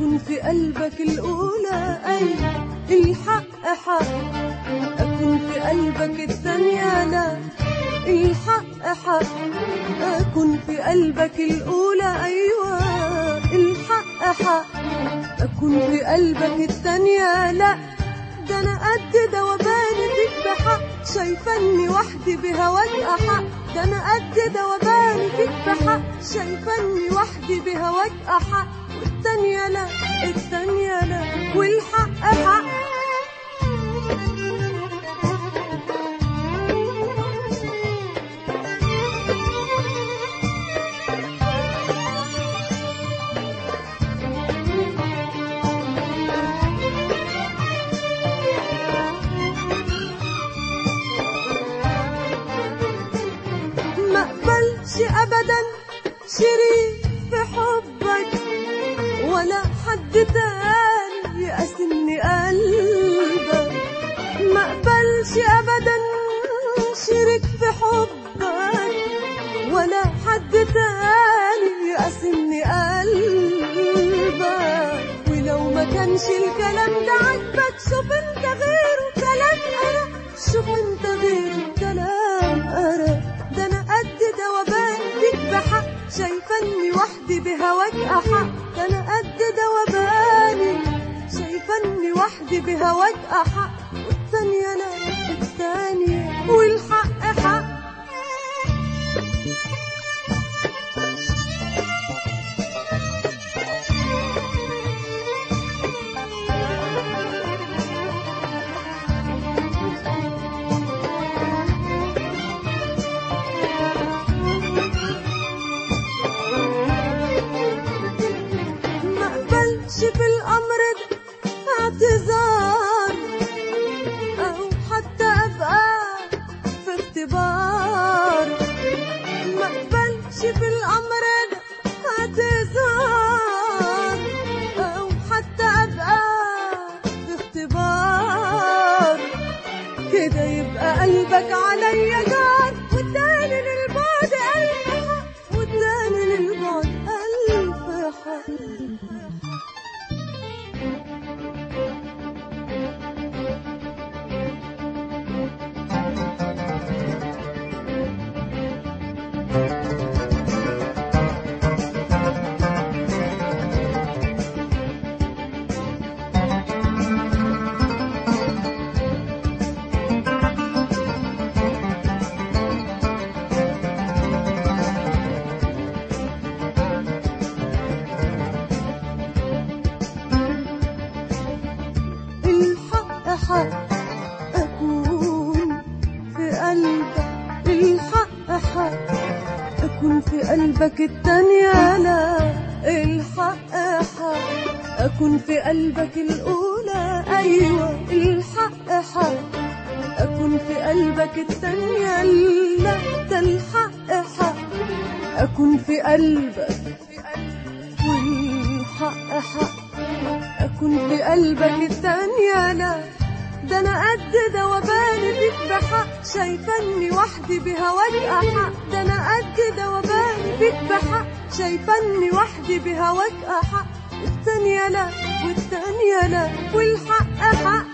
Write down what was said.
أكون في قلبك الأولى أيوة الحق حق أكون في قلبك الثانية لا الحق حق أكون في قلبك الأولى أيوة الحق حق أكون في قلبك الثانية لا ده أنا قد دوباني فيك بحق شايفاني وحدي بهواك أحق ده أنا قد دوباني فيك بحق شايفاني وحدي بهواك أحق والتانية لا التانية لا والحق حق ما اقبلش ابدا شريك في حبك ولا حد تاني يقاسمني قلبك ما اقبلش ابدا شريك في حبك ولا حد تاني يقاسمني قلبك ولو ما كانش الكلام ده عاجبك شوف انت غيره كلام انا شوف انت غيره كلام انا ده انا قد دوبان فيك بحق شايفاني وحدي بهواك احق ده انا قد دوباني شايفاني وحدي بهواك احق والثانية لا الثانية والحق حق ما اقبلش في الامر ده اعتذار او حتى ابقى في اختبار ما اقبلش في الامر ده اعتذار او حتى ابقى في اختبار كده يبقى قلبك عليا جار والتاني للبعد ألف حق والتاني للبعد ألف حق الحق حق أكون في قلبك الحق حق أكون في قلبك التانية لا الحق حق أكون في قلبك الأولى أيوة الحق حق أكون في قلبك التانية لا ده الحق حق أكون في قلبك والحق حق أكون في قلبك الثانية لا ده أنا قد دوباني فيك بحق شايفاني وحدي بهواك أحق ده أنا قد دوباني فيك بحق شايفاني وحدي بهواك أحق والثانية لا والثانية لا والحق حق